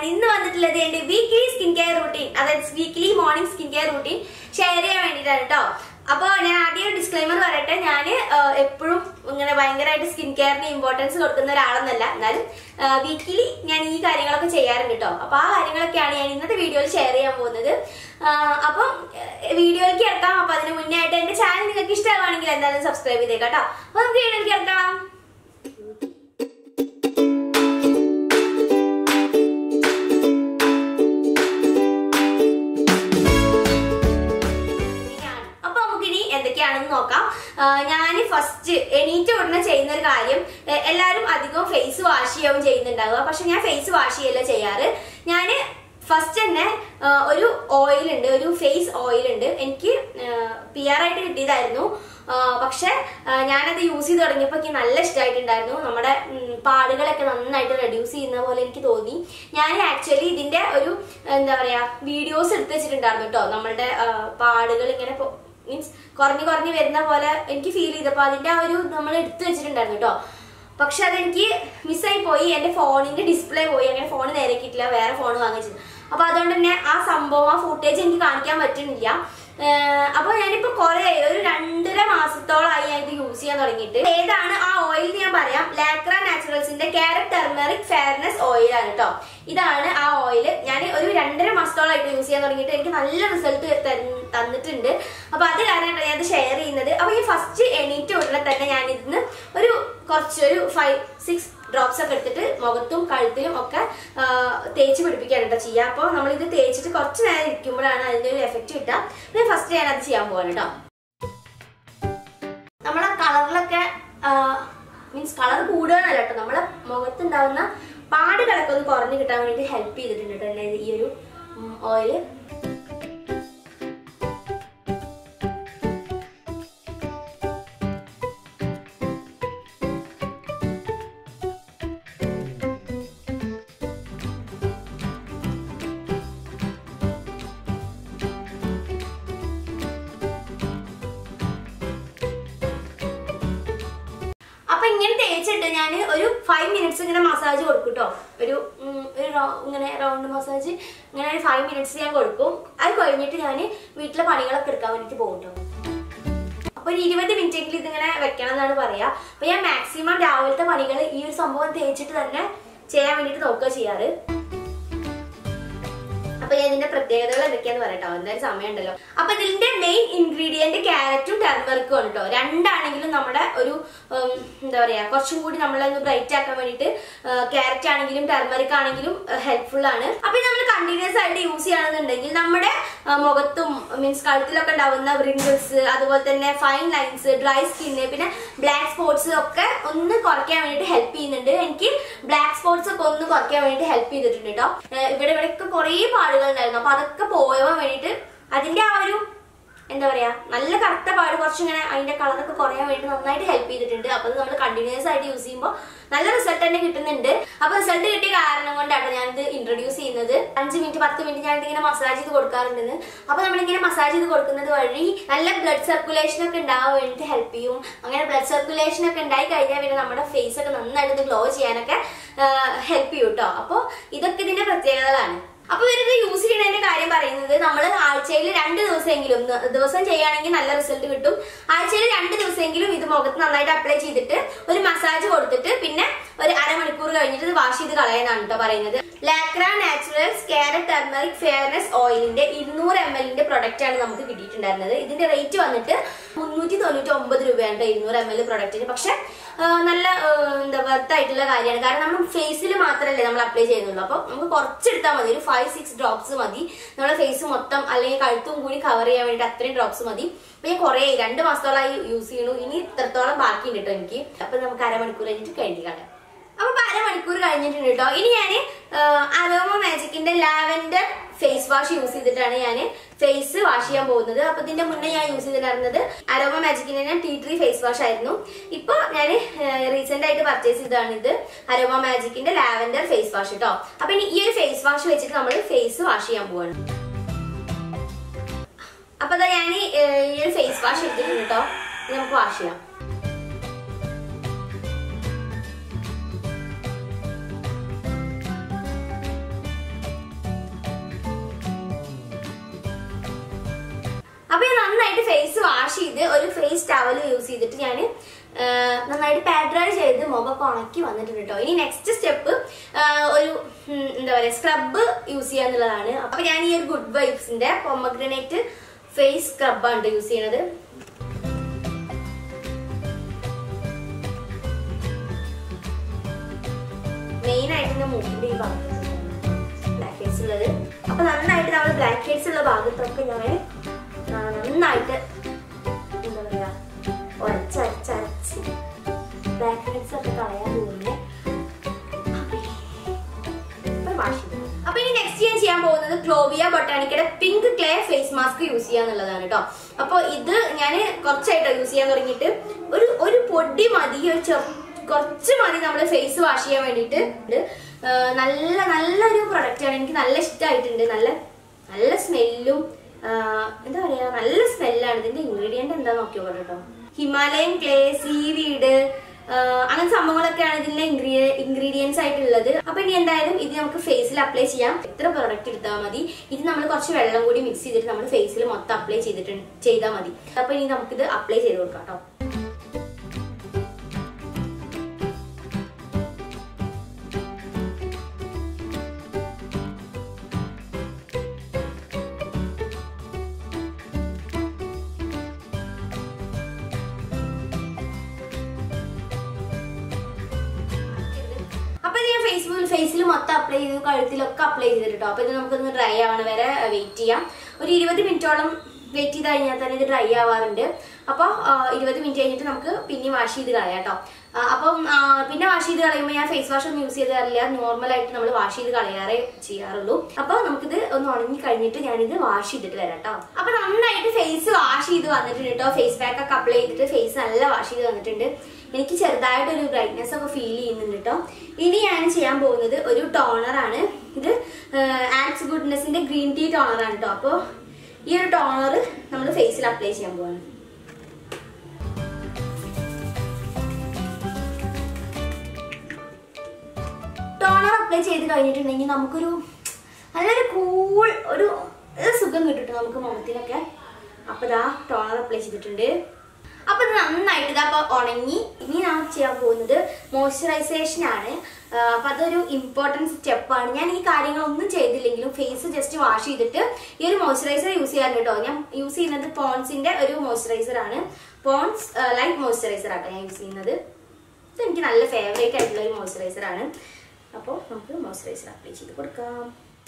ഞാൻ ഇന്ന് വന്നിട്ടുള്ളത് എന്റെ വീക്ക്ലി സ്കിൻ കെയർ റൂട്ടീൻ അതായത് weekly morning skin care routine share ചെയ്യാൻ വേണ്ടിയിട്ടാണ് കേട്ടോ അപ്പോൾ ഞാൻ ആദ്യം ഡിസ്ക്ലൈമർ പറയട്ടെ ഞാൻ എപ്പോഴും ഇങ്ങനെ ഭയങ്കരമായിട്ട് സ്കിൻ കെയറിന് ഇമ്പോർട്ടൻസ് കൊടുക്കുന്ന ഒരാളെന്നല്ല എന്നാലും വീക്കിലി ഞാൻ ഈ കാര്യങ്ങളൊക്കെ ചെയ്യാറുണ്ട് കേട്ടോ അപ്പോൾ ആ കാര്യങ്ങളൊക്കെയാണ് ഞാൻ ഇന്നത്തെ വീഡിയോയിൽ ഷെയർ ചെയ്യാൻ പോകുന്നത് അപ്പം വീഡിയോയിലേക്ക് ഇറക്കാം അപ്പോൾ അതിന് മുന്നേ ആയിട്ട് എൻ്റെ ചാനൽ നിങ്ങൾക്ക് ഇഷ്ടമാണെങ്കിൽ എന്തായാലും സബ്സ്ക്രൈബ് ചെയ്തേക്കാം കേട്ടോ അപ്പോൾ നമുക്ക് വീഡിയോയിലേക്ക് ഇറക്കാം ഇങ്ങനെയാണ്. അപ്പൊ നമുക്കിനി എന്തൊക്കെയാണെന്ന് നോക്കാം ഞാൻ ഫസ്റ്റ് എണീറ്റ് ഉടനെ ചെയ്യുന്ന ഒരു കാര്യം എ- എല്ലാവരും അധികം ഫേസ് വാഷ് ചെയ്യാവും ചെയ്യുന്നുണ്ടാവുക പക്ഷെ ഞാൻ ഫേസ് വാഷ് ചെയ്യല്ല ചെയ്യാറ് ഞാൻ ഫസ്റ്റ് തന്നെ ആ, ഒരു ഓയിൽ ഉണ്ട് ഒരു ഫേസ് ഓയിൽ ഉണ്ട് എനിക്ക് പി ആർ ആയിട്ട് കിട്ടിയതായിരുന്നു ആ, പക്ഷെ ആ, ഞാനത് യൂസ് ചെയ്ത് തുടങ്ങിയപ്പോൾ എനിക്ക് നല്ല ഇഷ്ടമായിട്ടുണ്ടായിരുന്നു നമ്മുടെ ഉം, പാടുകളൊക്കെ നന്നായിട്ട് റെഡ്യൂസ് ചെയ്യുന്ന പോലെ എനിക്ക് തോന്നി ഞാൻ ആക്ച്വലി ഇതിന്റെ ഒരു എന്താ പറയാ വീഡിയോസ് എടുത്ത് വെച്ചിട്ടുണ്ടായിരുന്നു കേട്ടോ നമ്മളുടെ ആ, പാടുകൾ ഇങ്ങനെ മീൻസ് കുറഞ്ഞു കുറഞ്ഞു വരുന്ന പോലെ എനിക്ക് ഫീൽ ചെയ്തപ്പോൾ അതിന്റെ ആ ഒരു നമ്മൾ എടുത്തു വെച്ചിട്ടുണ്ടായിരുന്നു കേട്ടോ പക്ഷെ അതെനിക്ക് മിസ്സായി പോയി എന്റെ ഫോണിന്റെ ഡിസ്പ്ലേ പോയി അങ്ങനെ ഫോൺ നേരെക്കിട്ടില്ല വേറെ ഫോൺ വാങ്ങിച്ചത് അപ്പൊ അതുകൊണ്ട് തന്നെ ആ സംഭവം ആ ഫുട്ടേജ് എനിക്ക് കാണിക്കാൻ പറ്റുന്നില്ല ഏഹ് അപ്പൊ ഞാനിപ്പോ കുറെ ഒരു രണ്ടര മാസത്തോളമായി ഞാൻ ഇത് യൂസ് ചെയ്യാൻ തുടങ്ങിയിട്ട് ഏതാണ് ആ ഓയിൽ ഞാൻ പറയാം ലാക്ര നാച്ചുറൽസിന്റെ ക്യാരറ്റ് ടെർമറിക് ഫെയർനെസ് ഓയിൽ ആണ് കേട്ടോ ഇതാണ് ആ ഓയിൽ ഞാൻ ഒരു രണ്ടര മാസത്തോളമായിട്ട് യൂസ് ചെയ്യാൻ തുടങ്ങിയിട്ട് എനിക്ക് നല്ല റിസൾട്ട് തന്നിട്ടുണ്ട് അപ്പൊ അത് കാരണമാണ് ഞാൻ ഇത് ഷെയർ ചെയ്യുന്നത് അപ്പൊ ഈ ഫസ്റ്റ് എണീറ്റ് ഉടനെ തന്നെ ഞാൻ ഇതിന് ഒരു കുറച്ച് ഒരു ഫൈവ് സിക്സ് ഡ്രോപ്സ് ഒക്കെ എടുത്തിട്ട് മുഖത്തും കഴുത്തിലും ഒക്കെ ആ, തേച്ച് പിടിപ്പിക്കുകയാണ് കേട്ടോ ചെയ്യുക അപ്പോൾ നമ്മൾ ഇത് തേച്ചിട്ട് കുറച്ച് നേരം ഇരിക്കുമ്പോഴാണ് അതിന്റെ ഒരു എഫക്റ്റ് കിട്ടുക പിന്നെ ഫസ്റ്റ് ഞാൻ അത് ചെയ്യാൻ പോവാണ് കേട്ടോ നമ്മളെ കളറിലൊക്കെ മീൻസ് കളർ കൂടുകയെന്നല്ല കേട്ടോ നമ്മളെ മുഖത്തുണ്ടാവുന്ന പാടുകളൊക്കെ ഒന്ന് കുറഞ്ഞു കിട്ടാൻ വേണ്ടി ഹെൽപ്പ് ചെയ്തിട്ടുണ്ട് കേട്ടോ എന്നെ ഈ ഒരു ഓയില് അപ്പൊ ഇങ്ങനെ തേച്ചിട്ട് ഞാൻ ഒരു ഫൈവ് മിനിറ്റ്സ് ഇങ്ങനെ മസാജ് കൊടുക്കും കേട്ടോ ഒരു ഉം, ഒരു റൗ- ഇങ്ങനെ റൗണ്ട് മസാജ് ഇങ്ങനെ ഒരു ഫൈവ് മിനിറ്റ്സ് ഞാൻ കൊടുക്കും അത് കഴിഞ്ഞിട്ട് ഞാൻ വീട്ടിലെ പണികളൊക്കെ എടുക്കാൻ വേണ്ടിട്ട് പോകും കേട്ടോ അപ്പൊ ഒരു ഇരുപത് മിനിറ്റ് എങ്കിലും ഇതിങ്ങനെ വെക്കണം എന്നാണ് പറയാ അപ്പൊ ഞാൻ മാക്സിമം രാവിലത്തെ പണികൾ ഈ ഒരു സംഭവം തേച്ചിട്ട് തന്നെ ചെയ്യാൻ വേണ്ടിട്ട് നോക്കുക ചെയ്യാറ് അപ്പൊ ഞാൻ ഇതിന്റെ പ്രത്യേകതകൾ എന്തൊക്കെയാന്ന് പറയട്ടോ എന്തായാലും സമയമുണ്ടല്ലോ അപ്പൊ ഇതിന്റെ മെയിൻ ഇൻഗ്രീഡിയന്റ് ക്യാരറ്റും ടെർമറിക്കും ആണ് കേട്ടോ രണ്ടാണെങ്കിലും നമ്മുടെ ഒരു ഉം, എന്താ പറയാ കുറച്ചും കൂടി നമ്മളെ ഒന്ന് ബ്രൈറ്റ് ആക്കാൻ വേണ്ടിയിട്ട് ക്യാരറ്റ് ആണെങ്കിലും ടെർമറിക് ആണെങ്കിലും ഹെൽപ്ഫുൾ ആണ് അപ്പൊ ഇത് നമ്മൾ കണ്ടിന്യൂസ് ആയിട്ട് യൂസ് ചെയ്യുകയാണെന്നുണ്ടെങ്കിൽ നമ്മുടെ ആ, മുഖത്തും മീൻസ് കഴുത്തിലൊക്കെ ഉണ്ടാവുന്ന റിങ്കിൾസ് അതുപോലെ തന്നെ ഫൈൻ ലൈൻസ് ഡ്രൈ സ്കിന്ന് പിന്നെ ബ്ലാക്ക് സ്പോട്സ് ഒക്കെ ഒന്ന് കുറയ്ക്കാൻ വേണ്ടിയിട്ട് ഹെൽപ്പ് ചെയ്യുന്നുണ്ട് എനിക്ക് ബ്ലാക്ക് സ്പോട്സ് ഒക്കെ ഒന്ന് കുറയ്ക്കാൻ വേണ്ടിയിട്ട് ഹെൽപ്പ് ചെയ്തിട്ടുണ്ട് കേട്ടോ ഏഹ് ഇവിടെ ഇവിടെയൊക്കെ കുറേ പാടുകൾ ഉണ്ടായിരുന്നു അപ്പൊ അതൊക്കെ പോയാൻ വേണ്ടിയിട്ട് അതിന്റെ ആ ഒരു എന്താ പറയാ നല്ല കറുത്ത പാട് കുറച്ചിങ്ങനെ അതിന്റെ കളറൊക്കെ കുറയാൻ വേണ്ടി നന്നായിട്ട് ഹെൽപ്പ് ചെയ്തിട്ടുണ്ട് അപ്പൊ അത് നമ്മൾ കണ്ടിന്യൂസ് ആയിട്ട് യൂസ് ചെയ്യുമ്പോൾ നല്ല റിസൾട്ട് തന്നെ കിട്ടുന്നുണ്ട് അപ്പൊ റിസൾട്ട് കിട്ടിയ കാരണം കൊണ്ടാണ് ഞാനിത് ഇൻട്രൊഡ്യൂസ് ചെയ്യുന്നത് അഞ്ച് മിനിറ്റ് പത്ത് മിനിറ്റ് ഞാൻ ഇതിങ്ങനെ മസാജ് ചെയ്ത് കൊടുക്കാറുണ്ടെന്ന് അപ്പൊ നമ്മളിങ്ങനെ മസാജ് ചെയ്ത് കൊടുക്കുന്നത് വഴി നല്ല ബ്ലഡ് സർക്കുലേഷൻ ഒക്കെ ഉണ്ടാവാൻ വേണ്ടിയിട്ട് ഹെൽപ്പ് ചെയ്യും അങ്ങനെ ബ്ലഡ് സർക്കുലേഷൻ ഒക്കെ ഉണ്ടായി കഴിഞ്ഞാൽ പിന്നെ നമ്മുടെ ഫേസ് ഒക്കെ നന്നായിട്ട് ഗ്ലോ ചെയ്യാനൊക്കെ ഹെൽപ്പ് ചെയ്യും കേട്ടോ അപ്പോൾ ഇതൊക്കെ ഇതിന്റെ പ്രത്യേകതകളാണ് അപ്പൊ ഇവരിത് യൂസ് ചെയ്യുന്നതിന്റെ കാര്യം പറയുന്നത് നമ്മൾ ആഴ്ചയിൽ രണ്ട് ദിവസമെങ്കിലും ന- ദിവസം ചെയ്യുകയാണെങ്കിൽ നല്ല റിസൾട്ട് കിട്ടും ആഴ്ചയിൽ രണ്ട് ദിവസമെങ്കിലും ഇത് മുഖത്ത് നന്നായിട്ട് അപ്ലൈ ചെയ്തിട്ട് ഒരു മസാജ് കൊടുത്തിട്ട് പിന്നെ ഒരു അരമണിക്കൂർ കഴിഞ്ഞിട്ട് ഇത് വാഷ് ചെയ്ത് കളയാനാണ് കേട്ടോ പറയുന്നത് ലാക്ര നാച്ചുറൽസ് കാരറ്റ് ടെർമറിക് ഫെയർനെസ് ഓയിലിന്റെ ഇരുന്നൂറ് എം എല്ലിന്റെ പ്രൊഡക്റ്റ് ആണ് നമുക്ക് കിട്ടിയിട്ടുണ്ടായിരുന്നത് ഇതിന്റെ റേറ്റ് വന്നിട്ട് മുന്നൂറ്റി തൊണ്ണൂറ്റി ഒമ്പത് രൂപയാണ് കേട്ടോ ഇരുന്നൂറ് എം എൽ പ്രൊഡക്റ്റിന് പക്ഷെ ആ, നല്ല ആ, എന്താ വർത്ത് ആയിട്ടുള്ള കാര്യമാണ് കാരണം നമ്മൾ ഫേസിൽ മാത്രമല്ലേ നമ്മൾ അപ്ലൈ ചെയ്യുന്നുള്ളൂ അപ്പോൾ നമുക്ക് കുറച്ചെടുത്താൽ മതി ഒരു ഫൈവ് സിക്സ് ഡ്രോപ്സ് മതി നമ്മുടെ ഫേസ് മൊത്തം അല്ലെങ്കിൽ കഴുത്തും കൂടി കവർ ചെയ്യാൻ വേണ്ടി അത്രയും ഡ്രോപ്സ് മതി അപ്പൊ ഞാൻ കുറേ രണ്ട് മാസത്തോളമായി യൂസ് ചെയ്യണു ഇനി ഇത്രത്തോളം ബാക്കിയുണ്ട് കേട്ടോ എനിക്ക് അപ്പൊ നമുക്ക് അരമണിക്കൂർ കഴിഞ്ഞിട്ട് കഴിഞ്ഞ് കളയാം അപ്പൊ ഇപ്പൊ അരമണിക്കൂർ കഴിഞ്ഞിട്ടുണ്ട് കേട്ടോ ഇനി ഞാൻ അരോമ മാജിക്കിന്റെ ലാവൻഡർ ഫേസ് വാഷ് യൂസ് ചെയ്തിട്ടാണ് ഞാൻ ഫേസ് വാഷ് ചെയ്യാൻ പോകുന്നത് അപ്പൊ ഇതിന്റെ മുന്നേ ഞാൻ യൂസ് ചെയ്തിട്ടുണ്ടായിരുന്നത് അരോമ മാജിക്കിന്റെ ടീ ട്രീ ഫേസ് വാഷ് ആയിരുന്നു ഇപ്പൊ ഞാൻ റീസെന്റ് ആയിട്ട് പർച്ചേസ് ചെയ്തതാണ് ഇത് അരോമ മാജിക്കിന്റെ ലാവൻഡർ ഫേസ് വാഷ് കേട്ടോ അപ്പൊ ഇനി ഈ ഒരു ഫേസ് വാഷ് വെച്ചിട്ട് നമ്മൾ ഫേസ് വാഷ് ചെയ്യാൻ പോവാണ് അപ്പൊ അതാ ഞാൻ ഈ ഒരു ഫേസ് വാഷ് എടുത്തിട്ടുണ്ട് കേട്ടോ ഇത് നമുക്ക് വാഷ് ചെയ്യാം അപ്പൊ ഞാൻ നന്നായിട്ട് ഫേസ് വാഷ് ചെയ്ത് ഒരു ഫേസ് ടവൽ യൂസ് ചെയ്തിട്ട് ഞാൻ നന്നായിട്ട് പാഡ്രൈ ചെയ്ത് മുഖമൊക്കെ ഉണക്കി വന്നിട്ടുണ്ട് കേട്ടോ ഇനി നെക്സ്റ്റ് സ്റ്റെപ്പ് ഒരു ഉം, എന്താ പറയാ സ്ക്രബ് യൂസ് ചെയ്യുക എന്നുള്ളതാണ് അപ്പൊ ഞാൻ ഈ ഒരു ഗുഡ് വൈബ്സിന്റെ പൊമഗ്രനേറ്റ് ഫേസ് സ്ക്രബാണ് യൂസ് ചെയ്യണത് മെയിൻ ആയിട്ട് ഞാൻ മൂക്കിന്റെ ഈ ഭാഗത്ത് ബ്ലാക്ക് ഹെഡ്സ് ഉള്ളത് അപ്പൊ നന്നായിട്ട് നമ്മൾ ബ്ലാക്ക് ഹെഡ്സ് ഉള്ള ഭാഗത്തൊക്കെ ഞാൻ ആ, നന്നായിട്ട് എന്താ പറയാ ഉരച്ചരച്ചരച്ച് ബ്ലാക്ക് ഹെഡ്സ് ഒക്കെ കളയാൻ പോകുന്നത് അപ്പൊ ഇനി നെക്സ്റ്റ് ഞാൻ ചെയ്യാൻ പോകുന്നത് ക്ലോവിയ ബൊട്ടാനിക്കയുടെ pink clay face mask use ചെയ്യാന്നുള്ളതാണ് കേട്ടോ അപ്പൊ ഇത് ഞാൻ കുറച്ചായിട്ടോ യൂസ് ചെയ്യാൻ തുടങ്ങിയിട്ട് ഒരു ഒരു പൊടി മതി ഒരു ചെറു കുറച്ച് മതി നമ്മൾ ഫേസ് വാഷ് ചെയ്യാൻ വേണ്ടിയിട്ട് ഇത്, ആ, നല്ല നല്ലൊരു പ്രൊഡക്റ്റ് ആണ് എനിക്ക് നല്ല ഇഷ്ടമായിട്ടുണ്ട് നല്ല നല്ല സ്മെല്ലും എന്താ പറയാ നല്ല സ്മെല്ലാണ് ഇതിന്റെ ഇൻഗ്രീഡിയന്റ് എന്താ നോക്കിയോ കേട്ടോ ഹിമാലയൻ ക്ലേ സീവീഡ് അങ്ങനത്തെ സംഭവങ്ങളൊക്കെയാണ് ഇതിന്റെ ഇൻഗ്രീഡിയൻസ് ആയിട്ടുള്ളത് അപ്പൊ ഇനി എന്തായാലും ഇത് നമുക്ക് ഫേസിൽ അപ്ലൈ ചെയ്യാം എത്ര പ്രോഡക്റ്റ് എടുത്താൽ മതി ഇത് നമ്മൾ കുറച്ച് വെള്ളം കൂടി മിക്സ് ചെയ്തിട്ട് നമ്മൾ ഫേസിൽ മൊത്തം അപ്ലൈ ചെയ്തിട്ട് ചെയ്താൽ മതി അപ്പൊ ഇനി നമുക്കിത് അപ്ലൈ ചെയ്ത് കൊടുക്കാം കേട്ടോ അപ്പൊ ഇത് ഞാൻ ഫേസ്ബുക്കിൽ ഫേസിൽ മൊത്തം അപ്ലൈ ചെയ്തു കഴുത്തിലൊക്കെ അപ്ലൈ ചെയ്തിട്ടോ അപ്പൊ ഇത് നമുക്കൊന്ന് ഡ്രൈ ആവണ വരെ വെയിറ്റ് ചെയ്യാം ഒരു ഇരുപത് മിനിറ്റോളം വെയിറ്റ് ചെയ്ത് കഴിഞ്ഞാൽ തന്നെ ഇത് ഡ്രൈ ആവാറുണ്ട് അപ്പോൾ ഇരുപത് മിനിറ്റ് കഴിഞ്ഞിട്ട് നമുക്ക് പിന്നെ വാഷ് ചെയ്ത് കളയാം കേട്ടോ അപ്പം ആ, പിന്നെ വാഷ് ചെയ്ത് കളയുമ്പോൾ ഞാൻ ഫേസ് വാഷ് ഒന്നും യൂസ് ചെയ്ത് തരില്ല നോർമൽ ആയിട്ട് നമ്മൾ വാഷ് ചെയ്ത് കളയാറേ ചെയ്യാറുള്ളൂ അപ്പോൾ നമുക്കിത് ഒന്ന് ഉണങ്ങി കഴിഞ്ഞിട്ട് ഞാനിത് വാഷ് ചെയ്തിട്ട് വരാം കേട്ടോ അപ്പൊ നന്നായിട്ട് ഫേസ് വാഷ് ചെയ്ത് വന്നിട്ടുണ്ട് കേട്ടോ ഫേസ് പാക്ക് ഒക്കെ അപ്ലൈ ചെയ്തിട്ട് ഫേസ് നല്ല വാഷ് ചെയ്ത് വന്നിട്ടുണ്ട് എനിക്ക് ചെറുതായിട്ടൊരു ബ്രൈറ്റ്നെസ് ഒക്കെ ഫീൽ ചെയ്യുന്നുണ്ട് കേട്ടോ ഇനി ഞാൻ ചെയ്യാൻ പോകുന്നത് ഒരു ടോണറാണ് ഇത് ആക്സ് ഗുഡ്നെസിന്റെ ഗ്രീൻ ടീ ടോണറാണ് കേട്ടോ അപ്പോൾ ഈ ഒരു ടോണർ നമ്മൾ ഫേസിൽ അപ്ലൈ ചെയ്യാൻ പോവാണ് ടോണർ അപ്ലൈ ചെയ്ത് കഴിഞ്ഞിട്ടുണ്ടെങ്കിൽ നമുക്കൊരു നല്ലൊരു കൂൾ ഒരു ഒരു സുഖം കിട്ടും ട്ടോ നമുക്ക് മുഖത്തിനൊക്കെ അപ്പൊ ഇതാ ടോണർ അപ്ലൈ ചെയ്തിട്ടുണ്ട് അപ്പൊ ഇത് നന്നായിട്ട് ഇതാ അപ്പൊ ഉണങ്ങി ഇനി ഞാൻ ചെയ്യാൻ പോകുന്നത് മോയ്സ്ചറൈസേഷൻ ആണ് ആ, അപ്പൊ അതൊരു ഇമ്പോർട്ടൻറ്റ് സ്റ്റെപ്പാണ് ഞാൻ ഈ കാര്യങ്ങളൊന്നും ചെയ്തില്ലെങ്കിലും ഫേസ് ജസ്റ്റ് വാഷ് ചെയ്തിട്ട് ഈ ഒരു മോയ്സ്ചറൈസർ യൂസ് ചെയ്യാൻ കേട്ടോ ഞാൻ യൂസ് ചെയ്യുന്നത് പോൺസിന്റെ ഒരു മോയ്സ്ചറൈസർ ആണ് പോൺസ് ലൈറ്റ് മോയ്സ്ചറൈസർ ആട്ടോ ഞാൻ യൂസ് ചെയ്യുന്നത് ഇത് എനിക്ക് നല്ല ഫേവറേറ്റ് ആയിട്ടുള്ള ഒരു മോയ്സ്ചറൈസർ ആണ് അപ്പോൾ നമുക്ക് മോയ്സ്ചറൈസർ അപ്ലൈ ചെയ്ത് കൊടുക്കാം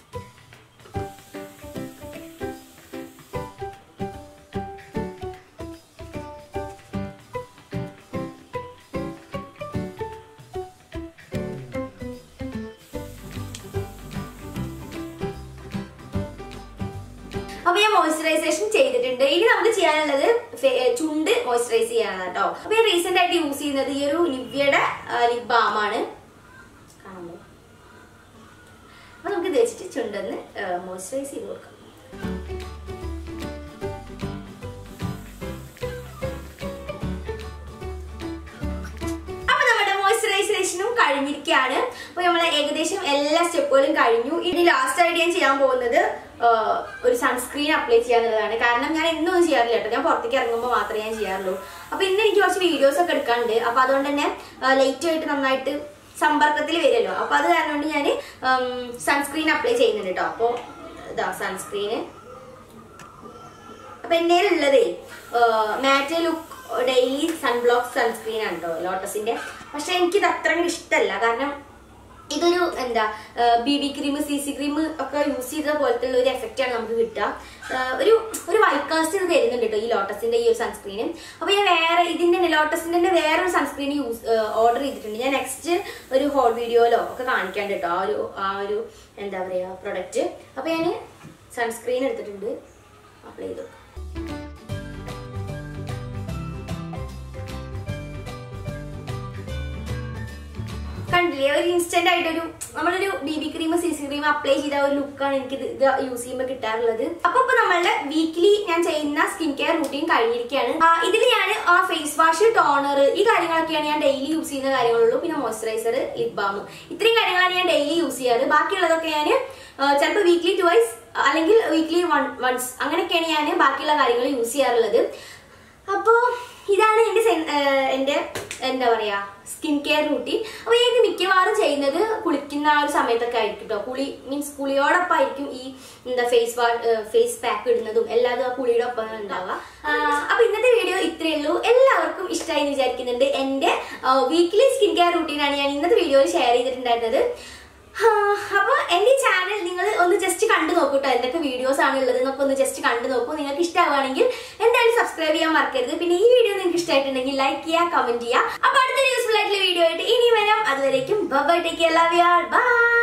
അപ്പൊ ഞാൻ മോയ്സ്ചറൈസേഷൻ ചെയ്തിട്ടുണ്ട് ഇനി നമുക്ക് ചെയ്യാനുള്ളത് ഫെ- ചുണ്ട് മോയ്സ്ചറൈസ് ചെയ്യാനാണ് കേട്ടോ അപ്പൊ ഞാൻ റീസെന്റ് ആയിട്ട് യൂസ് ചെയ്യുന്നത് ഈ ഒരു നിവ്യയുടെ ലിപ് ബാം ആണ് കാണുമ്പോൾ അപ്പൊ നമുക്ക് ഇത് വെച്ചിട്ട് ചുണ്ടൊന്ന് മോയ്സ്ചറൈസ് ചെയ്ത് കൊടുക്കാം അപ്പൊ നമ്മുടെ മോയ്സ്ചറൈസേഷനും കഴിഞ്ഞിരിക്കുകയാണ് അപ്പൊ നമ്മൾ ഏകദേശം എല്ലാ സ്റ്റെപ്പുകളും കഴിഞ്ഞു ഇനി ലാസ്റ്റ് ആയിട്ട് ഞാൻ ചെയ്യാൻ പോകുന്നത് ആ, ഒരു സൺസ്ക്രീൻ അപ്ലൈ ചെയ്യാന്നുള്ളതാണ് കാരണം ഞാൻ എന്നൊന്നും ചെയ്യാറില്ല കേട്ടോ ഞാൻ പുറത്തേക്ക് ഇറങ്ങുമ്പോൾ മാത്രമേ ഞാൻ ചെയ്യാറുള്ളൂ അപ്പൊ ഇന്ന് എനിക്ക് കുറച്ച് വീഡിയോസ് ഒക്കെ എടുക്കാനുണ്ട് അപ്പൊ അതുകൊണ്ട് തന്നെ ലേറ്റ് ആയിട്ട് നന്നായിട്ട് സമ്പർക്കത്തിൽ വരുമല്ലോ അപ്പൊ അത് കാരണം കൊണ്ട് ഞാൻ സൺസ്ക്രീൻ അപ്ലൈ ചെയ്യുന്നുണ്ട് കേട്ടോ അപ്പോൾ ഇതാ സൺസ്ക്രീന് അപ്പൊ എന്റെ ഉള്ളതേ matte look daily sunblock sunscreen ആണ് കേട്ടോ ലോട്ടസിന്റെ പക്ഷെ എനിക്കിത് അത്ര ഇഷ്ടമല്ല കാരണം ഇതൊരു എന്താ B B cream C C cream ഒക്കെ യൂസ് ചെയ്ത പോലത്തെ ഒരു എഫക്റ്റ് ആണ് നമുക്ക് കിട്ടുക ആ, ഒരു ഒരു വൈറ്റ് കാസ്റ്റ് ഇത് തരുന്നുണ്ട് കേട്ടോ ഈ ലോട്ടസിന്റെ ഈ ഒരു സൺസ്ക്രീന് അപ്പൊ ഞാൻ വേറെ ഇതിന്റെ തന്നെ ലോട്ടസിന്റെ തന്നെ വേറൊരു സൺസ്ക്രീൻ യൂസ് ഓർഡർ ചെയ്തിട്ടുണ്ട് ഞാൻ നെക്സ്റ്റ് ഒരു ഹോൾ വീഡിയോയിലോ ഒക്കെ കാണിക്കാണ്ട് കേട്ടോ ആ ഒരു ആ ഒരു എന്താ പറയാ പ്രൊഡക്റ്റ് അപ്പൊ ഞാൻ സൺസ്ക്രീൻ എടുത്തിട്ടുണ്ട് അപ്ലൈ ചെയ്തു കണ്ടില്ലേ ഒരു ഇൻസ്റ്റന്റ് ആയിട്ടൊരു നമ്മളൊരു B B cream C C cream apply ചെയ്ത ഒരു ലുക്കാണ് എനിക്ക് ഇത് ഇത് യൂസ് ചെയ്യുമ്പോൾ കിട്ടാറുള്ളത് അപ്പൊ ഇപ്പൊ നമ്മളുടെ വീക്ക്ലി ഞാൻ ചെയ്യുന്ന സ്കിൻ കെയർ റൂട്ടീൻ കഴിഞ്ഞിരിക്കുകയാണ് ഇതിൽ ഞാൻ ആ ഫേസ് വാഷ് ടോണർ ഈ കാര്യങ്ങളൊക്കെയാണ് ഞാൻ ഡെയിലി യൂസ് ചെയ്യുന്ന കാര്യങ്ങളുള്ളൂ പിന്നെ മോയ്സ്ചറൈസർ ലിപ് ബാം ഇത്രയും കാര്യങ്ങളാണ് ഞാൻ ഡെയിലി യൂസ് ചെയ്യാറ് ബാക്കിയുള്ളതൊക്കെ ഞാൻ ചിലപ്പോൾ വീക്ക്ലി ട്വൈസ് അല്ലെങ്കിൽ വീക്ക്ലി വൺ വൺസ് അങ്ങനെയൊക്കെയാണ് ഞാൻ ബാക്കിയുള്ള കാര്യങ്ങൾ യൂസ് ചെയ്യാറുള്ളത് അപ്പോൾ ഇതാണ് എൻ്റെ സെൻ- ഏഹ് എൻ്റെ എന്താ പറയാ സ്കിൻ കെയർ റൂട്ടീൻ അപ്പോൾ ഞാൻ ഇത് മിക്കവാറും ചെയ്യുന്നത് കുളിക്കുന്ന ആ ഒരു സമയത്തൊക്കെ ആയിരിക്കും കേട്ടോ കുളി മീൻസ് കുളിയോടൊപ്പം ആയിരിക്കും ഈ എന്താ ഫേസ് വാ ഫേസ് പാക്ക് ഇടുന്നതും എല്ലാതും ആ കുളിയുടെ ഒപ്പം ഉണ്ടാവുക അപ്പൊ ഇന്നത്തെ വീഡിയോ ഇത്രയേ ഉള്ളൂ എല്ലാവർക്കും ഇഷ്ടമായി എന്ന് വിചാരിക്കുന്നുണ്ട് എൻ്റെ വീക്ക്ലി സ്കിൻ കെയർ റൂട്ടീനാണ് ഞാൻ ഇന്നത്തെ വീഡിയോയിൽ ഷെയർ ചെയ്തിട്ടുണ്ടായിരുന്നത് അപ്പോൾ എൻ്റെ ഈ ചാനൽ നിങ്ങൾ ഒന്ന് ജസ്റ്റ് കണ്ടു നോക്കൂ കേട്ടോ എന്തൊക്കെ വീഡിയോസ് ആണ് ഉള്ളത് എന്നൊക്കെ ഒന്ന് ജസ്റ്റ് കണ്ടു നോക്കൂ നിങ്ങൾക്ക് ഇഷ്ടമാവുകയാണെങ്കിൽ എന്തായാലും സബ്സ്ക്രൈബ് ചെയ്യാൻ മറക്കരുത് പിന്നെ ഈ വീഡിയോ നിങ്ങൾക്ക് ഇഷ്ടമായിട്ടുണ്ടെങ്കിൽ ലൈക്ക് ചെയ്യുക കമന്റ് ചെയ്യുക അപ്പോൾ അടുത്തൊരു യൂസ്ഫുൾ ആയിട്ടുള്ള വീഡിയോ ആയിട്ട് ഇനി വരാം അതുവരേക്കും bye take love you by